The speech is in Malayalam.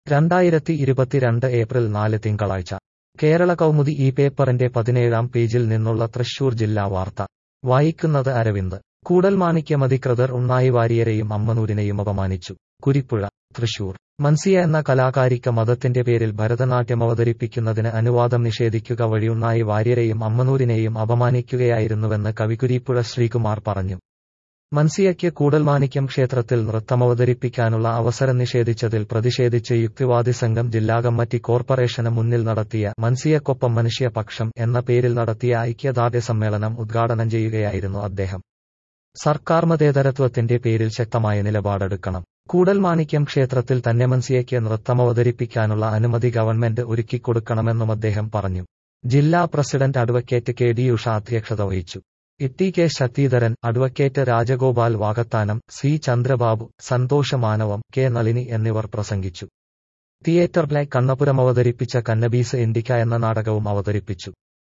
രണ്ടായിരത്തി ഇരുപത്തിരണ്ട് ഏപ്രിൽ നാല് തിങ്കളാഴ്ച കേരള കൗമുദി ഈ പേപ്പറിന്റെ പതിനേഴാം പേജിൽ നിന്നുള്ള തൃശൂർ ജില്ലാ വാർത്ത വായിക്കുന്നത് അരവിന്ദ് കൂടൽമാണിക്യം അധികൃതർ ഉണ്ണായി വാര്യരെയും അമ്മനൂരിനെയും അപമാനിച്ചു കുരിപ്പുഴ തൃശൂർ മൻസിയ എന്ന കലാകാരിക്ക് മതത്തിന്റെ പേരിൽ ഭരതനാട്യം അവതരിപ്പിക്കുന്നതിന് അനുവാദം നിഷേധിക്കുക വഴി ഉണ്ണായി വാര്യരെയും അമ്മനൂരിനെയും അപമാനിക്കുകയായിരുന്നുവെന്ന് കവികുരിപ്പുഴ ശ്രീകുമാർ പറഞ്ഞു മൻസിയയ്ക്ക് കൂടൽമാണിക്യം ക്ഷേത്രത്തിൽ നൃത്തമവതരിപ്പിക്കാനുള്ള അവസരം നിഷേധിച്ചതിൽ പ്രതിഷേധിച്ച് യുക്തിവാദി സംഘം ജില്ലാ കമ്മിറ്റി കോർപ്പറേഷന് മുന്നിൽ നടത്തിയ മൻസിയക്കൊപ്പം മനുഷ്യപക്ഷം എന്ന പേരിൽ നടത്തിയ ഐക്യദാർഢ്യ സമ്മേളനം ഉദ്ഘാടനം ചെയ്യുകയായിരുന്നു അദ്ദേഹം സർക്കാർ മതേതരത്വത്തിന്റെ പേരിൽ ശക്തമായ നിലപാടെടുക്കണം കൂടൽമാണിക്യം ക്ഷേത്രത്തിൽ തന്നെ മൻസിയയ്ക്ക് നൃത്തമവതരിപ്പിക്കാനുള്ള അനുമതി ഗവൺമെന്റ് ഒരുക്കിക്കൊടുക്കണമെന്നും അദ്ദേഹം പറഞ്ഞു ജില്ലാ president advocate K D Usha അധ്യക്ഷത വഹിച്ചു Itty K Sakthidharan advocate Rajagopal Vakathanam C Chandrababu സന്തോഷ മാനവം കെ നളിനി എന്നിവർ പ്രസംഗിച്ചു തിയേറ്ററിലെ കണ്ണപുരം അവതരിപ്പിച്ച കന്നബീസ് ഇന്ത്യക്ക എന്ന നാടകവും അവതരിപ്പിച്ചു